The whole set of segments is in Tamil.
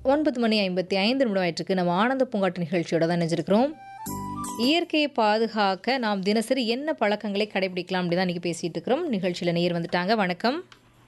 ஒன்பது மணி ஐம்பத்தி ஐந்து நிமிடம் ஆயிட்டிருக்கு நம்ம ஆனந்த பூங்காட்டு நிகழ்ச்சியோட தான் நினைச்சிருக்கிறோம் இயற்கையை பாதுகாக்க நாம் தினசரி என்ன பழக்கங்களை கடைபிடிக்கலாம் அப்படி தான் இன்றைக்கி பேசிகிட்டு இருக்கிறோம் நிகழ்ச்சியில் நேர் வந்துட்டாங்க வணக்கம்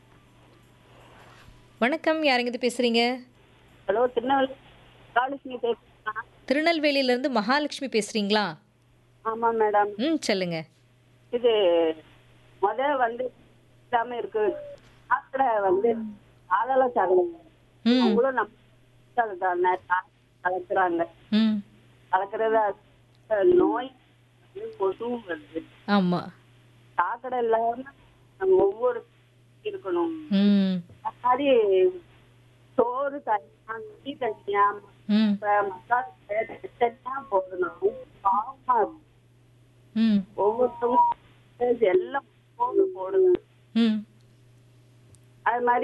வணக்கம் யாருங்க பேசுகிறீங்க ஹலோ திருநெல்வேலி மகாலட்சுமி பேசுறேன் திருநெல்வேலியிலேருந்து மகாலட்சுமி பேசுகிறீங்களா ஆமாம் மேடம் ம் சொல்லுங்க இது முத வந்து இல்லாம இருக்கு சாக்கடை வந்து ஆதள சாக்கடை ம் அவங்களும் நம்ம தானே கலக்குறாங்க ம் கலக்குறத நோய் வந்து கொசுவும் வருது ஆமாம் சாக்கடை இல்லாம நம்ம ஒவ்வொரு இருக்கணும் ம் அது மாதிரி சோறு தனியா டீ தனியா ம் இப்ப மசாலா தனியா போடணும் பாவமா இருக்கு. ம் ஒவ்வொருத்தவங்க எல்லாம் போடு போடுங்க ம் அது மாதிரி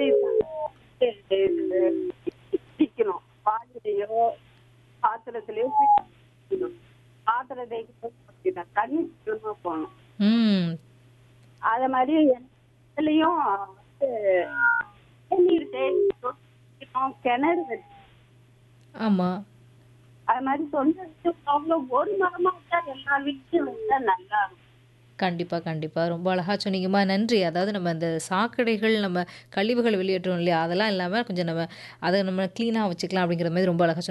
பிடிக்கணும் பாலிலையோ பாத்திரத்திலயோ பிடிக்கணும் பாத்திரத்தை பிடிக்கணும் தண்ணி சுத்தமா போகணும் ம் அது மாதிரி இதுலயும் வந்து தண்ணீர் தேய்க்கணும் கிணறு வச்சு ஆமாம் அது மாதிரி சொந்த அவ்வளோ ஒரு மரமா வச்சா எல்லா வீட்லயும் வச்சா நல்லா இருக்கும் கண்டிப்பாக கண்டிப்பாக ரொம்ப அழகாக சொன்னீங்கம்மா நன்றி அதாவது நம்ம இந்த சாக்கடைகள் நம்ம கழிவுகள் வெளியேற்றோம் இல்லையா அதெல்லாம் இல்லாமல் கொஞ்சம் நம்ம அதை நம்ம க்ளீனாக வச்சுக்கலாம் அப்படிங்கிற மாதிரி ரொம்ப அழகாக